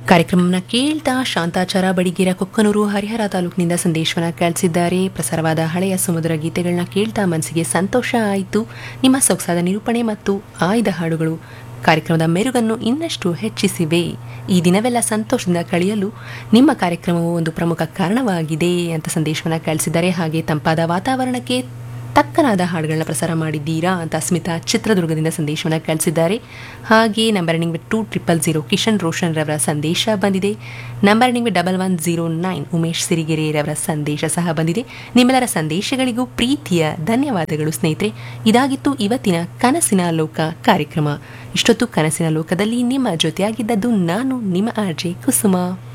ಕಾರ್ಯಕ್ರಮನ ಕೇಳ್ತಾ ಶಾಂತಾಚಾರ ಬಡಿಗೇರ ಕೊಕ್ಕನೂರು ಹರಿಹರ ತಾಲೂಕಿನಿಂದ ಸಂದೇಶವನ್ನ ಕಳಿಸಿದ್ದಾರೆ ಪ್ರಸಾರವಾದ ಹಳೆಯ ಸುಮಧುರ ಗೀತೆಗಳನ್ನ ಕೇಳ್ತಾ ಮನಸ್ಸಿಗೆ ಸಂತೋಷ ಆಯಿತು ನಿಮ್ಮ ಸೊಗಸಾದ ನಿರೂಪಣೆ ಮತ್ತು ಆಯ್ದ ಹಾಡುಗಳು ಕಾರ್ಯಕ್ರಮದ ಮೆರುಗನ್ನು ಇನ್ನಷ್ಟು ಹೆಚ್ಚಿಸಿವೆ ಈ ದಿನವೆಲ್ಲ ಸಂತೋಷದಿಂದ ಕಳೆಯಲು ನಿಮ್ಮ ಕಾರ್ಯಕ್ರಮವು ಒಂದು ಪ್ರಮುಖ ಕಾರಣವಾಗಿದೆ ಅಂತ ಸಂದೇಶವನ್ನ ಕಳಿಸಿದ್ದಾರೆ ಹಾಗೆ ತಂಪಾದ ವಾತಾವರಣಕ್ಕೆ ತಕ್ಕನಾದ ಹಾಡುಗಳನ್ನ ಪ್ರಸಾರ ಮಾಡಿದ್ದೀರಾ ಅಂತ ಸ್ಮಿತಾ ಚಿತ್ರದುರ್ಗದಿಂದ ಸಂದೇಶವನ್ನು ಕಳಿಸಿದ್ದಾರೆ ಹಾಗೆ number ending two triple zero Kishan Roshan ರವರ ಸಂದೇಶ ಬಂದಿದೆ number ending double one zero nine Umesh Sirigere ರವರ ಸಂದೇಶ ಸಹ ಬಂದಿದೆ ನಿಮ್ಮೆಲ್ಲರ ಸಂದೇಶಗಳಿಗೂ ಪ್ರೀತಿಯ ಧನ್ಯವಾದಗಳು ಸ್ನೇಹಿತರೆ ಇದಾಗಿತ್ತು ಇವತ್ತಿನ ಕನಸಿನ ಲೋಕ ಕಾರ್ಯಕ್ರಮ ಇಷ್ಟೊತ್ತು ಕನಸಿನ ಲೋಕದಲ್ಲಿ ನಿಮ್ಮ ಜೊತೆಯಾಗಿದ್ದದ್ದು ನಾನು ನಿಮ್ಮ ಆರ್ಜೆ ಕುಸುಮ